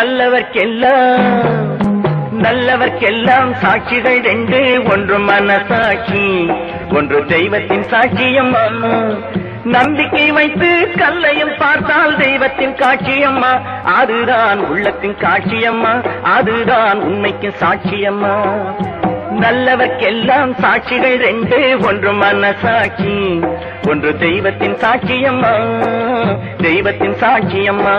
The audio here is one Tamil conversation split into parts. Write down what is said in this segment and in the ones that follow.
நல்லவர்க்கெல்லாம் நல்லவர்க்கெல்லாம் சாட்சிகள் ரெண்டு ஒன்று மனசாட்சி ஒன்று தெய்வத்தின் சாட்சியம்மா நம்பிக்கை வைத்து கல்லையும் பார்த்தால் தெய்வத்தின் காட்சியம்மா அதுதான் உள்ளத்தின் காட்சியம்மா அதுதான் உண்மைக்கு சாட்சியம்மா நல்லவர்க்கெல்லாம் சாட்சிகள் ரெண்டு ஒன்று மனசாட்சி ஒன்று தெய்வத்தின் சாட்சியம்மா தெய்வத்தின் சாட்சியம்மா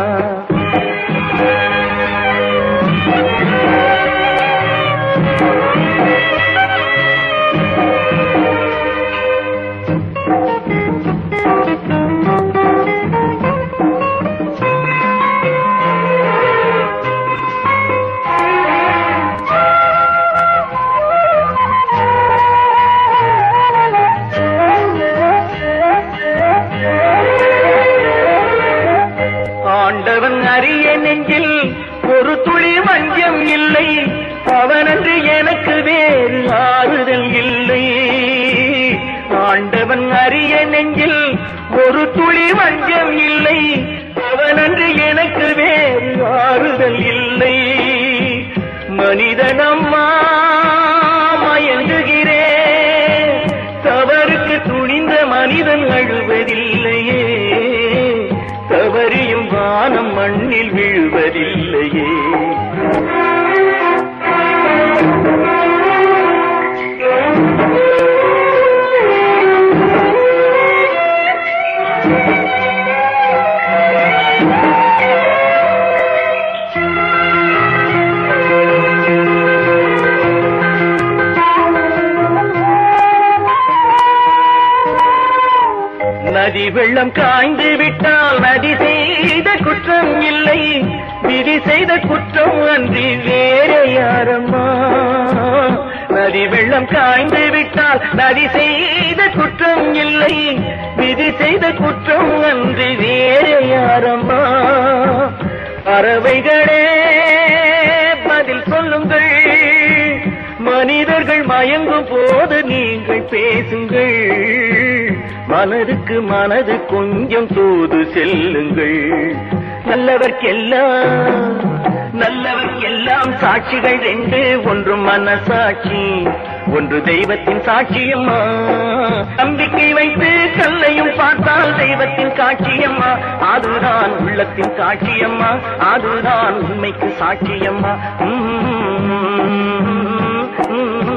ஆண்டவன் அறிய நெஞ்சில் ஒரு துளி வஞ்சம் இல்லை அவனன்று எனக்கு வேறு ஆறுதல் இல்லை ஆண்டவன் அறிய நெஞ்சில் ஒரு துளி வஞ்சம் இல்லை அவனன்று எனக்கு வேறு ஆறுதல் இல்லை மனிதனம்மா மயங்குகிறேன் தவறுக்கு துணிந்த மனிதன் அழுவதில்லையே தவறியும் வானம் மண்ணில் விழுவதில்லையே நதி வெள்ளம் காய்ந்து விட்டால் நதி செய்த குற்றம் இல்லை விதி செய்த குற்றம் அன்றி வேற யாரம்மா நதி வெள்ளம் காய்ந்து விட்டால் நதி செய்த குற்றம் இல்லை விதி செய்த குற்றம் அன்றி வேற யாரம்மா பறவைகளே பதில் சொல்லுங்கள் மனிதர்கள் மயங்கும் போது நீங்கள் பேசுங்கள் மனதுக்கு மனது கொஞ்சம் தூது செல்லுங்கள் நல்லவர்க்கெல்லாம் நல்லவர்க்கெல்லாம் சாட்சிகள் ரெண்டு ஒன்று மனசாட்சி ஒன்று தெய்வத்தின் சாட்சியம்மா நம்பிக்கை வைத்து கல்லையும் பார்த்தால் தெய்வத்தின் காட்சியம்மா அதுதான் உள்ளத்தின் காட்சியம்மா அதுதான் உண்மைக்கு சாட்சியம்மா உம் உம்